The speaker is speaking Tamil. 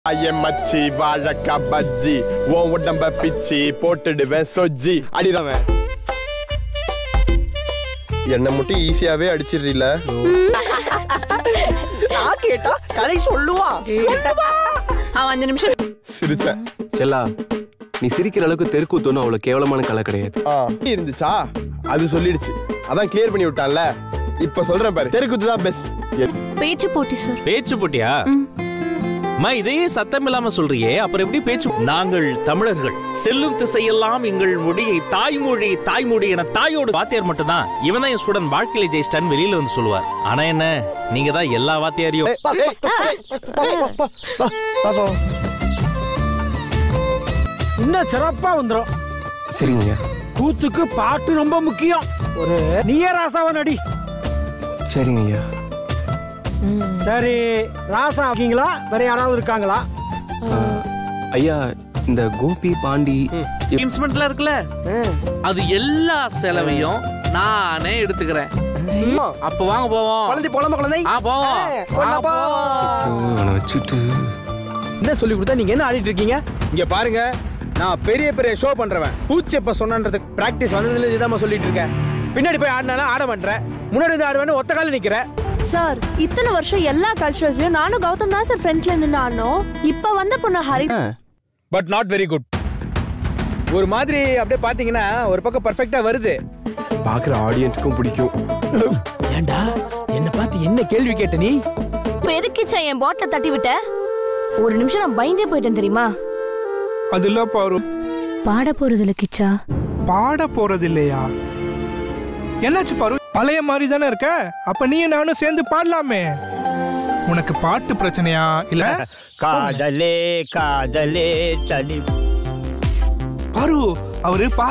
என் மச்சி வாழக்கா பஜ்ஜி உன் உடம்ப பிச்சி போட்டுடுவேன் சொஜ்ஜி அடிறவன் என்ன மட்டும் ஈஸியாவே அடிச்சிடுறீல நான் கேட்டா கதை சொல்லுவான் அவன் அஞ்சு நிமிஷம் சிரிச்சேன் செல்லா நீ சிரிக்கிற அளவுக்கு தெருக்கூத்துன்னு அவ்வளவு கேவலமான கலை கிடையாது ஆ இருந்துச்சா அது சொல்லிடுச்சு அதான் கிளியர் பண்ணி விட்டான்ல இப்ப சொல்றேன் பாரு தெருக்குத்து தான் பெஸ்ட் பேச்சு போட்டி சார் பேச்சு போட்டியா அம்மா இதையே சத்தம் இல்லாம சொல்றியே அப்புறம் எப்படி பேச்சு நாங்கள் தமிழர்கள் செல்லும் திசையெல்லாம் எங்கள் மொழியை தாய்மொழி தாய்மொழி என தாயோடு வாத்தியார் மட்டும்தான் இவன் தான் என் ஸ்டூடெண்ட் வாழ்க்கையில ஜெயிச்சிட்டான்னு வெளியில வந்து சொல்லுவார் ஆனா என்ன நீங்க தான் எல்லா வாத்தியாரையும் இன்னும் சிறப்பா வந்துரும் சரிங்க ஐயா கூத்துக்கு பாட்டு ரொம்ப முக்கியம் ஒரு நீயே ராசாவை நடி சரிங்க ஐயா சரி ராசா இருக்கீங்களா வேற யாராவது இருக்காங்களா ஐயா இந்த கோபி பாண்டி இன்ஸ்ட்ருமெண்ட்லாம் இருக்குல்ல அது எல்லா செலவையும் நானே எடுத்துக்கிறேன் அப்ப வாங்க போவோம் குழந்தை போலாமா குழந்தை ஆ போவோம் ஒண்ணா ஆ, போவோம். இவனை வச்சுட்டு என்ன சொல்லி கொடுத்தா நீங்க என்ன ஆடிட்டு இருக்கீங்க இங்க பாருங்க நான் பெரிய பெரிய ஷோ பண்றவன் பூச்சி எப்ப சொன்னன்றது பிராக்டிஸ் வந்ததுல இதாம சொல்லிட்டு இருக்கேன் பின்னாடி போய் ஆடினாலும் ஆட மாட்டேன் முன்னாடி வந்து ஆடுவேன்னு ஒத்த கால நிக்கிறேன் சார் இத்தனை வருஷம் எல்லா கல்ச்சரல்ஸ்லயும் நானும் கௌதம் தான் சார் ஃப்ரண்ட்ல நின்று ஆடணும் இப்ப வந்த பொண்ணு Hari but not very good ஒரு மாதிரி அப்படியே பாத்தீங்கன்னா ஒரு பக்கம் பர்ஃபெக்ட்டா வருது பாக்குற ஆடியன்ஸ்க்கும் பிடிக்கும் ஏண்டா என்ன பார்த்து என்ன கேள்வி கேட்ட நீ இப்ப எதுக்குச்சா என் பாட்டில தட்டி விட்ட ஒரு நிமிஷம் நான் பயந்தே போயிட்டேன் தெரியுமா அது இல்ல பாரு பாட போறது இல்ல கிச்சா பாட போறது இல்லையா என்னாச்சு பாரு பழைய மாதிரி தானே இருக்க அப்ப நீ நானும் சேர்ந்து பாடலாமே உனக்கு பாட்டு பிரச்சனையா இல்ல காதலே காதலே தனி பாரு அவரு பா